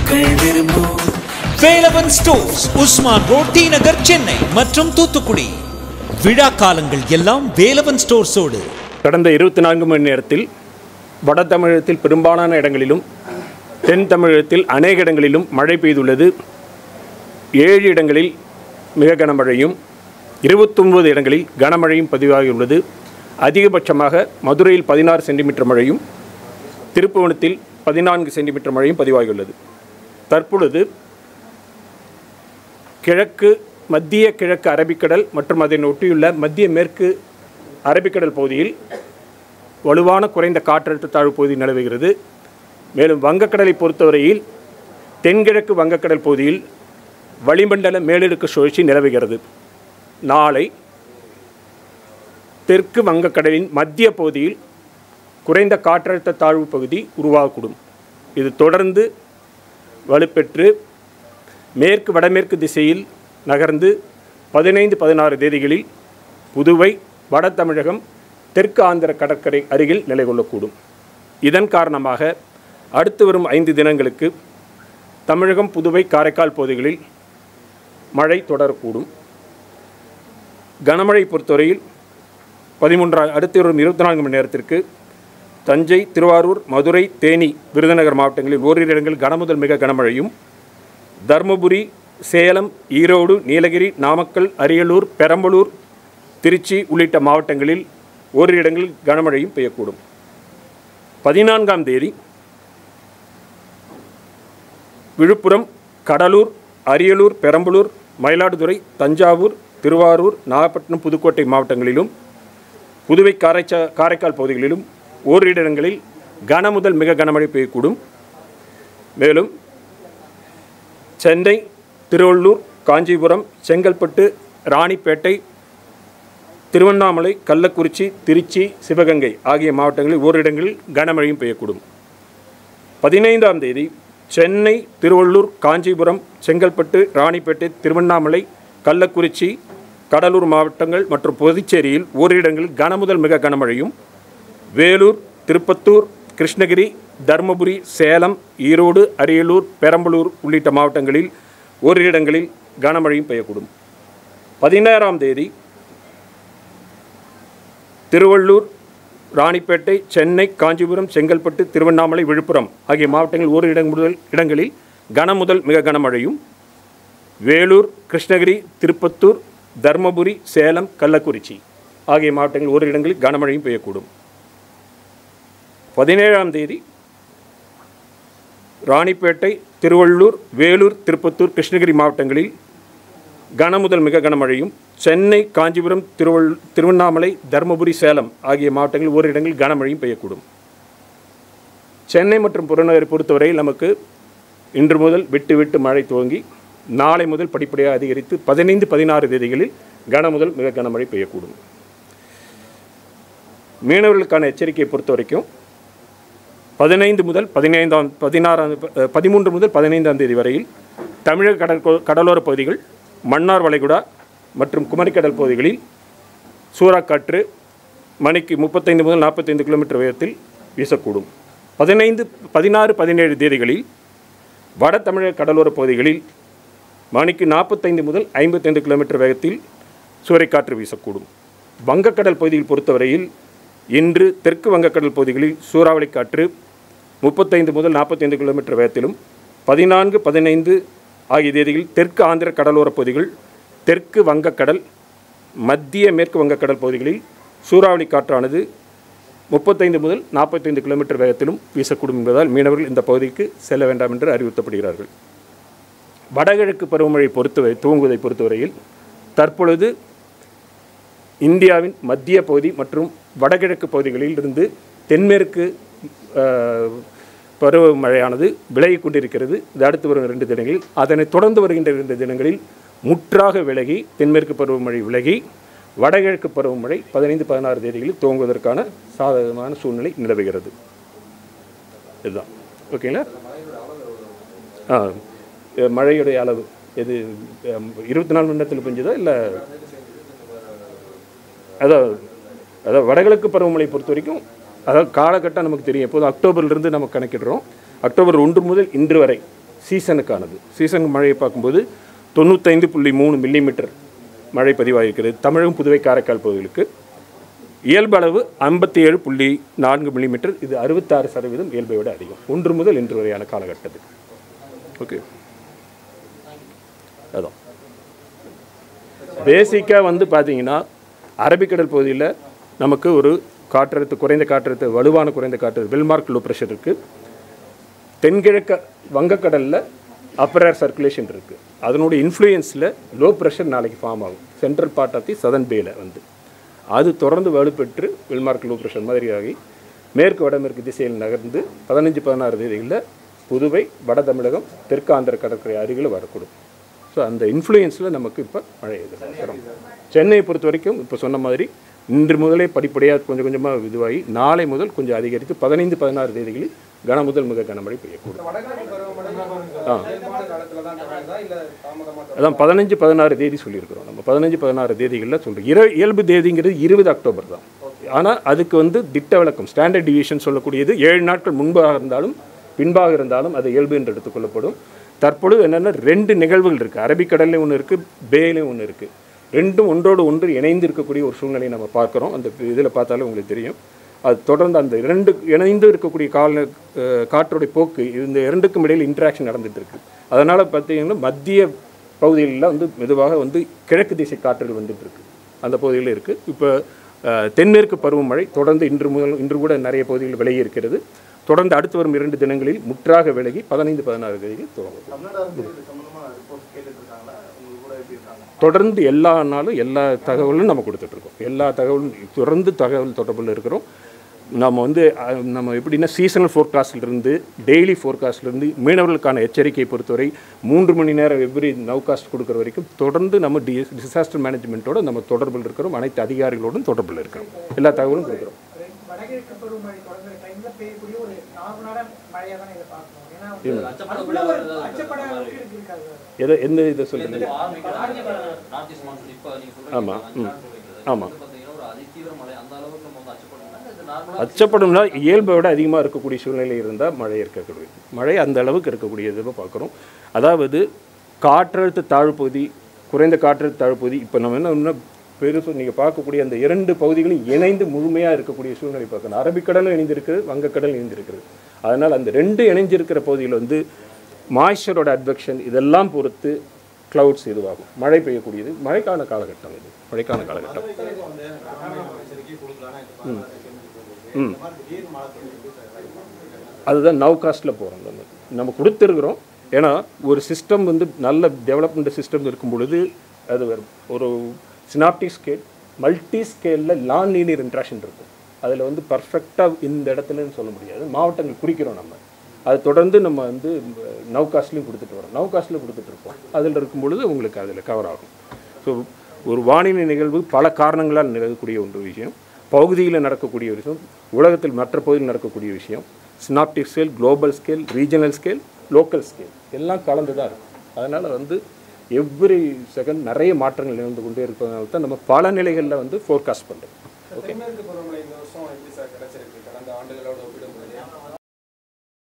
மக்கள் விரும்பும் Velavan stores Usman road T Nagar Chennai மற்றும் தூத்துக்குடி விழா காலங்கள் எல்லாம் வேலவன் ஸ்டோர்ஸோடு கடந்த இருபத்தி நான்கு மணி நேரத்தில் வட தமிழகத்தில் பெரும்பாலான இடங்களிலும் தென் தமிழகத்தில் அநேக இடங்களிலும் மழை பெய்துள்ளது ஏழு இடங்களில் மிக கனமழையும் இருபத்தொன்பது இடங்களில் கனமழையும் பதிவாகியுள்ளது அதிகபட்சமாக மதுரையில் பதினாறு சென்டிமீட்டர் மழையும் திருப்புவனத்தில் பதினான்கு சென்டிமீட்டர் மழையும் பதிவாகியுள்ளது தற்பொழுது கிழக்கு மத்திய கிழக்கு அரபிக்கடல் மற்றும் அதனை ஒட்டியுள்ள மத்திய மேற்கு அரபிக்கடல் பகுதியில் வலுவான குறைந்த காற்றழுத்த தாழ்வு பகுதி நிலவுகிறது மேலும் வங்கக்கடலை பொறுத்தவரையில் தென்கிழக்கு வங்கக்கடல் பகுதியில் வளிமண்டல மேலடுக்கு சுழற்சி நிலவுகிறது நாளை தெற்கு வங்கக்கடலின் மத்திய பகுதியில் குறைந்த காற்றழுத்த தாழ்வு பகுதி உருவாகக்கூடும் இது தொடர்ந்து வலுப்பெற்று மேற்கு வடமேற்கு திசையில் நகர்ந்து பதினைந்து பதினாறு தேதிகளில் புதுவை வட தமிழகம் தெற்கு ஆந்திர கடற்கரை அருகில் நிலை கொள்ளக்கூடும் இதன் காரணமாக அடுத்து வரும் ஐந்து தினங்களுக்கு தமிழகம் புதுவை காரைக்கால் பகுதிகளில் மழை தொடரக்கூடும் கனமழை பொறுத்தவரையில் பதிமூன்றாம் அடுத்து வரும் இருபத்தி நான்கு மணி நேரத்திற்கு தஞ்சை திருவாரூர் மதுரை தேனி விருதுநகர் மாவட்டங்களில் ஓரிரு இடங்களில் கனமுதல் மிக கனமழையும் தருமபுரி சேலம் ஈரோடு நீலகிரி நாமக்கல் அரியலூர் பெரம்பலூர் திருச்சி உள்ளிட்ட மாவட்டங்களில் ஓரிரு இடங்களில் கனமழையும் பெய்யக்கூடும் பதினான்காம் தேதி விழுப்புரம் கடலூர் அரியலூர் பெரம்பலூர் மயிலாடுதுறை தஞ்சாவூர் திருவாரூர் நாகப்பட்டினம் புதுக்கோட்டை மாவட்டங்களிலும் புதுவை காரைச்சா காரைக்கால் பகுதிகளிலும் ஓரிரு இடங்களில் கன முதல் மிக கனமழை பெய்யக்கூடும் மேலும் சென்னை திருவள்ளூர் காஞ்சிபுரம் செங்கல்பட்டு ராணிப்பேட்டை திருவண்ணாமலை கள்ளக்குறிச்சி திருச்சி சிவகங்கை ஆகிய மாவட்டங்களில் ஓரிடங்களில் கனமழையும் பெய்யக்கூடும் பதினைந்தாம் தேதி சென்னை திருவள்ளூர் காஞ்சிபுரம் செங்கல்பட்டு ராணிப்பேட்டை திருவண்ணாமலை கள்ளக்குறிச்சி கடலூர் மாவட்டங்கள் மற்றும் புதுச்சேரியில் ஓரிடங்களில் கனமுதல் மிக கனமழையும் வேலூர் திருப்பத்தூர் கிருஷ்ணகிரி தருமபுரி சேலம் ஈரோடு அரியலூர் பெரம்பலூர் உள்ளிட்ட மாவட்டங்களில் ஓரிரு இடங்களில் கனமழையும் பெய்யக்கூடும் பதினேழாம் தேதி திருவள்ளூர் ராணிப்பேட்டை சென்னை காஞ்சிபுரம் செங்கல்பட்டு திருவண்ணாமலை விழுப்புரம் ஆகிய மாவட்டங்களில் ஓரிரு இடம் முதல் இடங்களில் கன முதல் மிக கனமழையும் வேலூர் கிருஷ்ணகிரி திருப்பத்தூர் தருமபுரி சேலம் கள்ளக்குறிச்சி ஆகிய மாவட்டங்களில் ஓரிரு இடங்களில் கனமழையும் பெய்யக்கூடும் பதினேழாம் தேதி ராணிப்பேட்டை திருவள்ளூர் வேலூர் திருப்பத்தூர் கிருஷ்ணகிரி மாவட்டங்களில் கனமுதல் மிக கனமழையும் சென்னை காஞ்சிபுரம் திருவள் திருவண்ணாமலை தருமபுரி சேலம் ஆகிய மாவட்டங்களில் ஓரிரு இடங்களில் கனமழையும் பெய்யக்கூடும் சென்னை மற்றும் புறநகரை பொறுத்தவரையில் நமக்கு இன்று முதல் விட்டு விட்டு மழை துவங்கி நாளை முதல் படிப்படியாக அதிகரித்து பதினைந்து பதினாறு தேதிகளில் கன முதல் மிக கனமழை பெய்யக்கூடும் மீனவர்களுக்கான எச்சரிக்கையை பொறுத்த வரைக்கும் பதினைந்து முதல் பதினைந்தாம் பதினாறாம் அஹ், பதிமூன்று முதல் பதினைந்தாம் தேதி வரையில் தமிழக கடற்கோ கடலோர பகுதிகள் மன்னார் வளைகுடா மற்றும் குமரிக்கடல் பகுதிகளில் சூறாக்காற்று மணிக்கு முப்பத்தைந்து முதல் நாற்பத்தைந்து கிலோமீட்டர் வேகத்தில் வீசக்கூடும் பதினைந்து பதினாறு பதினேழு தேதிகளில் வட தமிழக கடலோர பகுதிகளில் மணிக்கு நாற்பத்தைந்து முதல் ஐம்பத்தைந்து கிலோமீட்டர் வேகத்தில் சூறைக்காற்று வீசக்கூடும் வங்கக்கடல் பகுதியில் பொறுத்தவரையில் இன்று தெற்கு வங்கக்கடல் பகுதிகளில் சூறாவளி காற்று முப்பத்தைந்து முதல் நாற்பத்தைந்து கிலோமீட்டர் வேகத்திலும் பதினான்கு பதினைந்து ஆகிய தேதிகளில் தெற்கு ஆந்திர கடலோர பகுதிகள் தெற்கு வங்கக்கடல் மத்திய மேற்கு வங்கக்கடல் பகுதிகளில் சூறாவளி காற்றானது முப்பத்தைந்து முதல் நாற்பத்தைந்து கிலோமீட்டர் வேகத்திலும் வீசக்கூடும் என்பதால் மீனவர்கள் இந்த பகுதிக்கு செல்ல வேண்டாம் என்று அறிவுறுத்தப்படுகிறார்கள் வடகிழக்கு பருவமழை பொறுத்தவரை துவங்குவதை பொறுத்தவரையில் தற்பொழுது இந்தியாவின் மத்திய பகுதி மற்றும் வடகிழக்கு பகுதிகளில் இருந்து தென்மேற்கு அஹ், பருவமழையானது விலகிக் கொண்டிருக்கிறது இது அடுத்து வரும் இரண்டு தினங்களில் அதனைத் தொடர்ந்து வருகின்ற இரண்டு தினங்களில் முற்றாக விலகி தென்மேற்கு பருவமழை விலகி வடகிழக்கு பருவமழை பதினைந்து பதினாறு தேதிகளில் துவங்குவதற்கான சாதகமான சூழ்நிலை நிலவுகிறது இதுதான் ஓகேங்களா ஆ அஹ், மழையுடைய அளவு எது இருபத்தி நாலு மணி நேரத்தில் பெஞ்சதா இல்லை அதான் அதாவது வடகிழக்கு பருவமழை பொறுத்த வரைக்கும் அதாவது காலகட்டம் நமக்கு தெரியும் எப்போதும் அக்டோபர்லேருந்து நம்ம கணக்கிடுறோம் அக்டோபர் ஒன்று முதல் இன்று வரை சீசனுக்கானது சீசன் மழையை பார்க்கும்போது தொண்ணூத்தைந்து புள்ளி மூணு மில்லிமீட்டர் மழை பதிவாகிருக்கிறது தமிழகம் புதுவை காரைக்கால் பகுதிகளுக்கு இயல்பு அளவு ஐம்பத்தி ஏழு புள்ளி நான்கு மில்லிமீட்டர் இது அறுபத்தாறு சதவீதம் இயல்பை விட அதிகம் ஒன்று முதல் இன்று வரையான காலகட்டத்துக்கு ஓகே அதான் பேசிக்காக வந்து பார்த்தீங்கன்னா அரபிக்கடல் பகுதியில் நமக்கு ஒரு காற்றழுத்த குறைந்த காற்றழுத்த வலுவான குறைந்த காற்று வெல்மார்க் லோ ப்ரெஷர் இருக்குது தென்கிழக்கு வங்கக்கடலில் அப்பர் ஏர் சர்க்குலேஷன் இருக்குது அதனுடைய இன்ஃப்ளூயன்ஸில் லோ ப்ரெஷர் நாளைக்கு ஃபார்ம் ஆகும் central part of the southern பேல வந்து அது தொடர்ந்து வலுப்பெற்று வெல்மார்க் லோ ப்ரெஷர் மாதிரி ஆகி மேற்கு வடமேற்கு திசையில் நகர்ந்து பதினஞ்சு பதினாறு தேதிகளில் புதுவை வட தமிழகம் தெற்கு ஆந்திர கடற்கரை அருகில் வரக்கூடும் ஸோ அந்த இன்ஃப்ளூயன்ஸில் நமக்கு இப்போ மழை எதிர்பார்க்குறோம் சென்னையை பொறுத்த வரைக்கும் இப்போ சொன்ன மாதிரி இன்று முதலே படிப்படியாக கொஞ்சம் கொஞ்சமாக இதுவாகி நாளை முதல் கொஞ்சம் அதிகரித்து பதினைந்து பதினாறு தேதிகளில் கன முதல் மிக கனமழை பெய்யக்கூடும் வடகிழக்கு பருவமழை ஆ இயல்பான காலத்துல தான் தொடங்குதா இல்ல தாமதமா தொடங்குதா? அதான் பதினஞ்சு பதினாறு தேதி சொல்லியிருக்கிறோம் நம்ம பதினஞ்சு பதினாறு தேதிகளில் சொல்கிறோம் இர இயல்பு தேதிங்கிறது இருபது அக்டோபர் தான் ஆனால் அதுக்கு வந்து திட்ட விளக்கம் ஸ்டாண்டர்ட் டிவிஷன் சொல்லக்கூடியது ஏழு நாட்கள் முன்பாக இருந்தாலும் பின்பாக இருந்தாலும் அது இயல்பு என்று எடுத்துக்கொள்ளப்படும் தற்பொழுது என்னென்னா ரெண்டு நிகழ்வுகள் இருக்குது அரபிக்கடல்லையும் ஒன்று இருக்குது பேலையும் ஒன்று இருக்குது ரெண்டும் ஒன்றோடு ஒன்று இணைந்து இருக்கக்கூடிய ஒரு சூழ்நிலையை நம்ம பார்க்குறோம் அந்த இதில் பார்த்தாலே உங்களுக்கு தெரியும் அது தொடர்ந்து அந்த இரண்டு இணைந்து இருக்கக்கூடிய கால அஹ், காற்றுடைய போக்கு இந்த இரண்டுக்கும் இடையில் இன்ட்ராக்ஷன் நடந்துட்டு இருக்கு அதனால் பார்த்தீங்கன்னா மத்திய பகுதிகளில் வந்து மெதுவாக வந்து கிழக்கு திசை காற்றுகள் வந்துட்டு இருக்கு அந்த பகுதிகளில் இருக்குது இப்போ அஹ், தென்மேற்கு பருவமழை தொடர்ந்து இன்று முதல் இன்று கூட நிறைய பகுதிகளில் விலகி இருக்கிறது தொடர்ந்து அடுத்து வரும் இரண்டு தினங்களில் முற்றாக விலகி பதினைந்து பதினாறு தேதியில் துவங்கும் தமிழ்நாடு அரசு இது சம்பந்தமா ரிப்போர்ட் கேட்டுட்டு இருக்காங்களா உங்களுக்கு கூட எப்படி இருக்காங்க தொடர்ந்து எல்லா நாளும் எல்லா தகவலும் நம்ம கொடுத்துட்ருக்கோம் எல்லா தகவலும் தொடர்ந்து தகவல் தொடர்பில் இருக்கிறோம் நம்ம வந்து அஹ், நம்ம எப்படின்னா சீசனல் ஃபோர்காஸ்ட்லேருந்து டெய்லி ஃபோர்காஸ்ட்லேருந்து மீனவர்களுக்கான எச்சரிக்கையை பொறுத்தவரை மூன்று மணி நேரம் எவ்ரி நவ்காஸ்ட் கொடுக்குற வரைக்கும் தொடர்ந்து நம்ம டி டிசாஸ்டர் மேனேஜ்மெண்ட்டோட நம்ம தொடர்பில் இருக்கிறோம் அனைத்து அதிகாரிகளோடும் தொடர்பில் இருக்கிறோம் எல்லா தகவலும் கொடுக்குறோம் வடகிழக்கு பருவமழை தொடங்குற டைம்ல பெய்யக்கூடிய ஒரு நார்மலான மழையா தான் இதை பார்க்கணும் ஏன்னா வந்து அதுக்குள்ள ஒரு அச்சப்பட அளவுக்கு இருக்கு இருக்காது எதை எந்த இதை சொல்கிறீங்க நார்த் ஈஸ்ட் மான்சூன் இப்போ நீங்க சொல்றீங்க ஆமா, அஞ்சு நாள் சொல்றீங்க ஆமா. வந்து பாத்தீங்கன்னா ஒரு அதிதீவிர மழை அந்த அளவுக்கு நம்ம வந்து அச்சப்படணும்னா இது நார்மலா அச்சப்படும்னா இயல்பை விட அதிகமாக இருக்கக்கூடிய சூழ்நிலை இருந்தால் மழை இருக்கக்கூடிய மழை அந்த அளவுக்கு இருக்கக்கூடியதை பார்க்குறோம் அதாவது காற்றழுத்த தாழ்வுப்பகுதி குறைந்த காற்றழுத்த தாழ்வுப்பகுதி இப்போ நம்ம என்ன இன்னும் பெருசு நீங்கள் பார்க்கக்கூடிய அந்த இரண்டு பகுதிகளும் இணைந்து முழுமையாக இருக்கக்கூடிய சூழ்நிலை பார்க்கணும் அரபிக்கடலும் இணைந்திருக்குது வங்கக்கடலும் இணைந்திருக்கிறது அதனால் அந்த ரெண்டு இணைஞ்சிருக்கிற பகுதியில் வந்து மாய்ச்சரோட அட்வெக்ஷன் இதெல்லாம் பொறுத்து க்ளவுட்ஸ் இதுவாகும் மழை பெய்யக்கூடியது மழைக்கான காலகட்டம் இது மழைக்கான காலகட்டம் ம் அதுதான் நவ் காஸ்ட்டில் போகிறோம் நம்ம நம்ம கொடுத்துருக்குறோம் ஏன்னா ஒரு சிஸ்டம் வந்து நல்ல டெவலப்மெண்ட் சிஸ்டம் இருக்கும் பொழுது அது வரும் ஒரு சினாப்டிக் ஸ்கேல் மல்டி ஸ்கேலில் நான் லீனியர் இன்ட்ராக்ஷன் இருக்கும் அதில் வந்து பர்ஃபெக்டாக இந்த இடத்துலன்னு சொல்ல முடியாது மாவட்டங்கள் குறிக்கிறோம் நம்ம அது தொடர்ந்து நம்ம வந்து நவ் காஸ்ட்லையும் கொடுத்துட்டு வரோம் நவ் காஸ்ட்டில் கொடுத்துட்ருப்போம் அதில் இருக்கும் பொழுது உங்களுக்கு அதில் கவர் ஆகும் ஸோ ஒரு வானிலை நிகழ்வு பல காரணங்களால் நிகழக்கூடிய ஒன்று விஷயம் பகுதியில் நடக்கக்கூடிய ஒரு விஷயம் உலகத்தில் மற்ற பகுதியில் நடக்கக்கூடிய விஷயம் synoptic scale global scale regional scale local scale எல்லாம் கலந்து தான் இருக்கும் அதனால் வந்து எவ்ரி செகண்ட் நிறைய மாற்றங்கள் நிகழ்ந்து கொண்டே இருப்பதனால தான் நம்ம பல நிலைகளில் வந்து ஃபோர்காஸ்ட் பண்ணுறோம் தென்மேற்கு பருவமழை இந்த வருஷம் எப்படி சார் கிடைச்சிருக்கு கடந்த ஆண்டுகளோட ஒப்பிட்டு